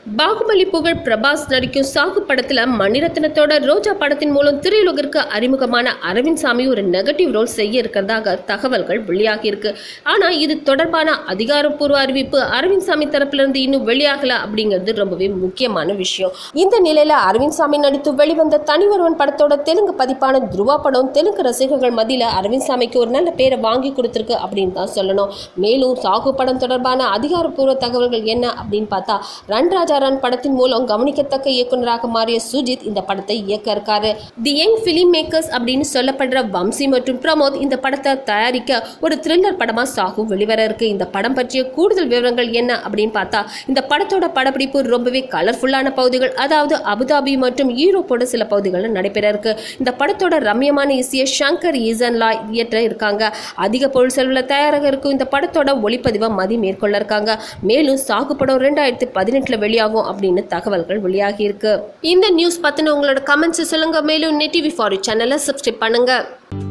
பாகுபலி புகழ் பிரபாஸ் நடிக்கும் சாகு படத்துல மணிரத்னத்தோட ரோஜா படத்தின் மூலம் திரையுலகிற்கு அறிமுகமான அரவிந்த் சாமி ஒரு நெகட்டிவ் ரோல் செய்ய இருக்கிறதாக தகவல்கள் வெளியாகி இருக்கு ஆனா இது தொடர்பான அதிகாரப்பூர்வ அறிவிப்பு அரவிந்த் சாமி தரப்புல இருந்து இன்னும் வெளியாகல அப்படிங்கிறது ரொம்பவே முக்கியமான விஷயம் இந்த நிலையில அரவிந்த் சாமி நடித்து வெளிவந்த தனி ஒருவன் படத்தோட தெலுங்கு பதிப்பான துருவா படம் தெலுங்கு ரசிகர்கள் மத்தியில அரவிந்த் சாமிக்கு ஒரு நல்ல பேரை வாங்கி கொடுத்திருக்கு அப்படின்னு தான் சொல்லணும் மேலும் சாகு படம் தொடர்பான அதிகாரப்பூர்வ தகவல்கள் என்ன அப்படின்னு பார்த்தா ரன்ராஜா ரன் படத்தின் மூலம் கவனிக்கத்தக்க இயக்குனராக மாறிய சுஜித் இந்த படத்தை இயக்க இருக்காரு தி யங் ஃபிலிம் மேக்கர்ஸ் அப்படின்னு சொல்லப்படுற வம்சி மற்றும் பிரமோத் இந்த படத்தை தயாரிக்க ஒரு த்ரில்லர் படமா சாகு வெளிவர இருக்கு இந்த படம் பற்றிய கூடுதல் விவரங்கள் என்ன அப்படின்னு பார்த்தா இந்த படத்தோட படப்பிடிப்பு ரொம்பவே கலர்ஃபுல்லான பகுதிகள் அதாவது அபுதாபி மற்றும் யூரோப்போட சில பகுதிகளில் நடைபெற இருக்கு இந்த படத்தோட ரம்யமான இசையை ஷங்கர் ஈசன்லா இயற்ற இருக்காங்க அதிக பொருள் செலவில் தயாராக இருக்கும் இந்த படத்தோட ஒளிப்பதிவை மதி மேற்கொள்ள இருக்காங்க மேலும் சாகு படம் ரெண்டாயிரத்தி பதினெட்டுல வெளியாகும் அப்படின்னு தகவல்கள் வெளியாகி இருக்கு இந்த நியூஸ் பத்தின உங்களோட கமெண்ட்ஸ் சொல்லுங்க மேலும் நெட் டிவி ஃபார் சேனலை சப்ஸ்கிரைப் பண்ணுங்க